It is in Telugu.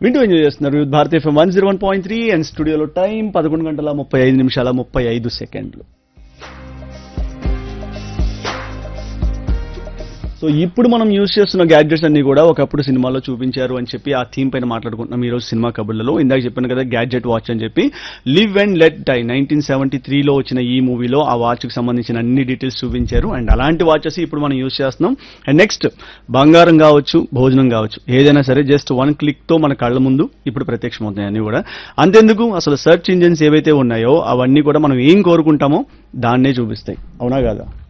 వింటూ ఎంజాయ్ చేస్తున్నారు భారతీయ FM one zero one point three and స్టూడియోలో టైం పదకొండు గంటల ముప్పై ఐదు నిమిషాల ముప్పై ఐదు సెకండ్లు సో ఇప్పుడు మనం యూజ్ చేస్తున్న గ్యాడ్జెట్స్ అన్ని కూడా ఒకప్పుడు సినిమాలో చూపించారు అని చెప్పి ఆ థీమ్ పైన మాట్లాడుకుంటున్నాం ఈ రోజు సినిమా కబుర్లలో ఇందాక చెప్పాను కదా గ్యాడ్జెట్ వాచ్ అని చెప్పి live and let die nineteen seventy త్రీలో వచ్చిన ఈ మూవీలో ఆ వాచ్ కి సంబంధించిన అన్ని డీటెయిల్స్ చూపించారు అండ్ అలాంటి వాచెస్ ఇప్పుడు మనం యూజ్ చేస్తున్నాం అండ్ నెక్స్ట్ బంగారం కావచ్చు భోజనం కావచ్చు ఏదైనా సరే జస్ట్ వన్ క్లిక్ తో మన కళ్ళ ముందు ఇప్పుడు ప్రత్యక్షమవుతాయి అన్ని కూడా అంతెందుకు అసలు సెర్చ్ ఇంజిన్స్ ఏవైతే ఉన్నాయో అవన్నీ కూడా మనం ఏం కోరుకుంటామో దాన్నే చూపిస్తాయి అవునా కాదా